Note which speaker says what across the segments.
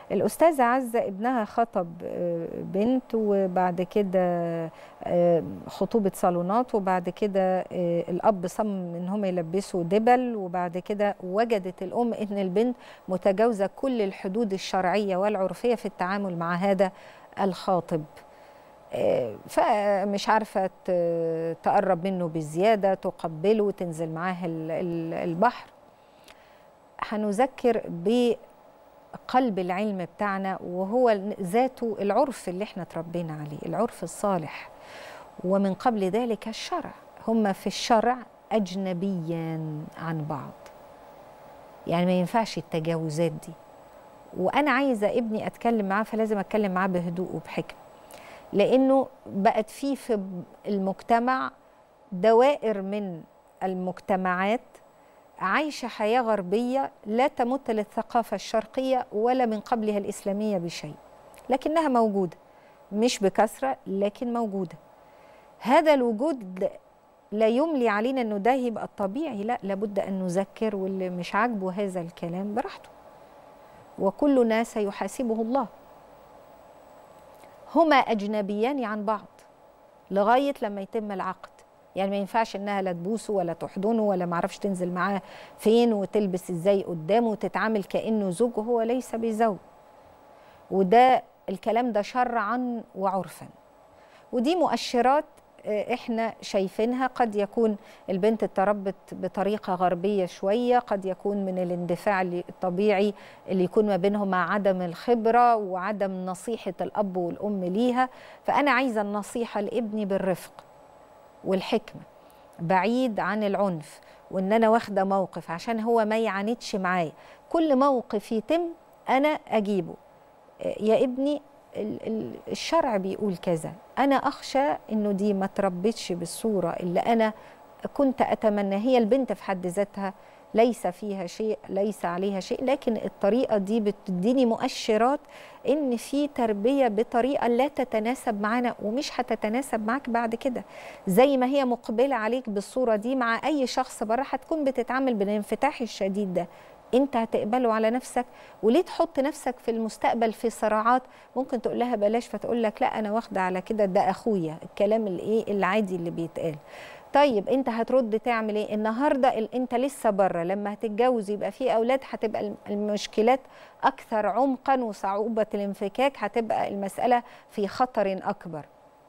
Speaker 1: الأستاذة عزة ابنها خطب بنت وبعد كده خطوبة صالونات وبعد كده الأب صمم إن هم يلبسوا دبل وبعد كده وجدت الأم إن البنت متجاوزة كل الحدود الشرعية والعرفية في التعامل مع هذا الخاطب فمش عارفة تقرب منه بزيادة تقبله تنزل معاه البحر هنذكر بقلب العلم بتاعنا وهو ذاته العرف اللي احنا تربينا عليه العرف الصالح ومن قبل ذلك الشرع هم في الشرع أجنبيان عن بعض يعني ما ينفعش التجاوزات دي وأنا عايزة ابني أتكلم معاه فلازم أتكلم معاه بهدوء وبحكمة لأنه بقت فيه في المجتمع دوائر من المجتمعات عايشة حياة غربية لا تمت للثقافة الشرقية ولا من قبلها الإسلامية بشيء لكنها موجودة مش بكثرة لكن موجودة هذا الوجود لا يملي علينا انه ده يبقى الطبيعي لا لابد ان نذكر واللي مش عاجبه هذا الكلام براحته وكلنا سيحاسبه الله هما اجنبيان عن بعض لغايه لما يتم العقد يعني ما ينفعش انها لا تبوسه ولا تحضنه ولا ما اعرفش تنزل معاه فين وتلبس ازاي قدامه وتتعامل كانه زوج وهو ليس بزوج وده الكلام ده شرعا وعرفا ودي مؤشرات احنا شايفينها قد يكون البنت اتربت بطريقه غربيه شويه قد يكون من الاندفاع الطبيعي اللي يكون ما بينهم مع عدم الخبره وعدم نصيحه الاب والام ليها فانا عايزه النصيحه لابني بالرفق والحكمه بعيد عن العنف وان انا واخده موقف عشان هو ما يعاندش معايا كل موقف يتم انا اجيبه يا ابني الشرع بيقول كذا انا اخشى انه دي ما تربتش بالصوره اللي انا كنت اتمنى هي البنت في حد ذاتها ليس فيها شيء ليس عليها شيء لكن الطريقه دي بتديني مؤشرات ان في تربيه بطريقه لا تتناسب معانا ومش هتتناسب معاك بعد كده زي ما هي مقبله عليك بالصوره دي مع اي شخص بره هتكون بتتعامل بالانفتاح الشديد ده انت هتقبله على نفسك وليه تحط نفسك في المستقبل في صراعات ممكن تقول لها بلاش فتقول لك لا انا واخده على كده ده اخويا الكلام الايه العادي اللي بيتقال طيب انت هترد تعمل ايه النهارده انت لسه بره لما هتتجوز يبقى في اولاد هتبقى المشكلات اكثر عمقا وصعوبه الانفكاك هتبقى المساله في خطر اكبر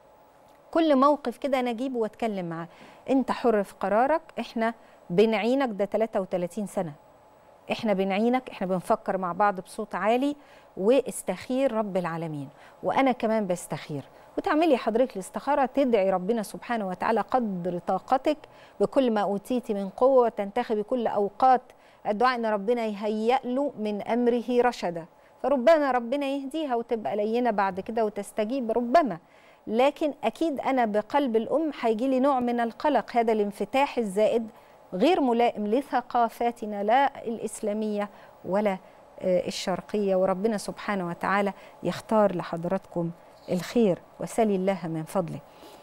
Speaker 1: كل موقف كده انا اجيبه واتكلم معاه انت حر في قرارك احنا بنعينك ده 33 سنه احنا بنعينك احنا بنفكر مع بعض بصوت عالي واستخير رب العالمين وانا كمان بستخير وتعملي حضرتك الاستخاره تدعي ربنا سبحانه وتعالى قدر طاقتك بكل ما اوتيتي من قوه وتنتخبي كل اوقات الدعاء ان ربنا يهيأ له من امره رشدا فربما ربنا يهديها وتبقى لينه بعد كده وتستجيب ربما لكن اكيد انا بقلب الام هيجي لي نوع من القلق هذا الانفتاح الزائد غير ملائم لثقافاتنا لا الإسلامية ولا الشرقية وربنا سبحانه وتعالى يختار لحضراتكم الخير وسلي الله من فضله